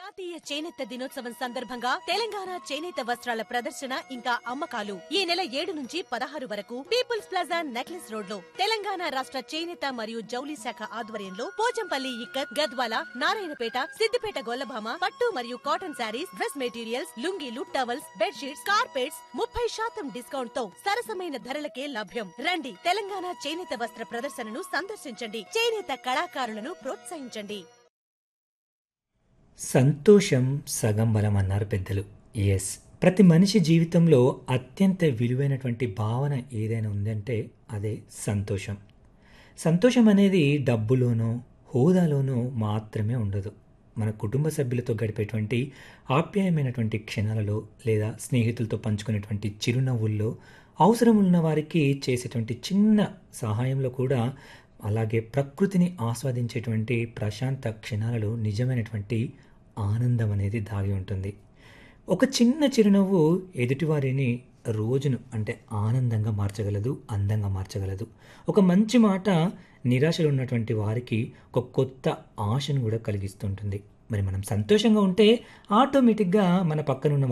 జాతీయ చేనేత దినోత్సవం సందర్భంగా తెలంగాణ చేనేత వస్త్రాల ప్రదర్శన ఇంకా అమ్మకాలు ఈ నెల ఏడు నుంచి పదహారు వరకు పీపుల్స్ ప్లాజా నెక్లెస్ రోడ్ లో తెలంగాణ రాష్ట్ర చేనేత మరియు జౌలి శాఖ ఆధ్వర్యంలో పోచంపల్లి ఇక్కత్ గద్వాల నారాయణపేట సిద్దిపేట గొల్లభామ పట్టు మరియు కాటన్ శారీస్ డ్రెస్ మెటీరియల్స్ లుంగీలు టవల్స్ బెడ్షీట్స్ కార్పెట్స్ ముప్పై శాతం డిస్కౌంట్ తో సరసమైన ధరలకే లభ్యం రండి తెలంగాణ చేనేత వస్త్ర ప్రదర్శనను సందర్శించండి చేనేత కళాకారులను ప్రోత్సహించండి సంతోషం సగం బలం అన్నారు పెద్దలు ఎస్ ప్రతి మనిషి జీవితంలో అత్యంత విలువైనటువంటి భావన ఏదైనా ఉందంటే అదే సంతోషం సంతోషం అనేది డబ్బులోనో హోదాలోనో మాత్రమే ఉండదు మన కుటుంబ సభ్యులతో గడిపేటువంటి ఆప్యాయమైనటువంటి క్షణాలలో లేదా స్నేహితులతో పంచుకునేటువంటి చిరునవ్వుల్లో అవసరం ఉన్న వారికి చేసేటువంటి చిన్న సహాయంలో కూడా అలాగే ప్రకృతిని ఆస్వాదించేటువంటి ప్రశాంత క్షణాలలో నిజమైనటువంటి ఆనందం అనేది దాగి ఉంటుంది ఒక చిన్న చిరునవ్వు ఎదుటివారిని రోజును అంటే ఆనందంగా మార్చగలదు అందంగా మార్చగలదు ఒక మంచి మాట నిరాశలో ఉన్నటువంటి వారికి ఒక కొత్త ఆశను కూడా కలిగిస్తుంటుంది మరి మనం సంతోషంగా ఉంటే ఆటోమేటిక్గా మన పక్కన ఉన్న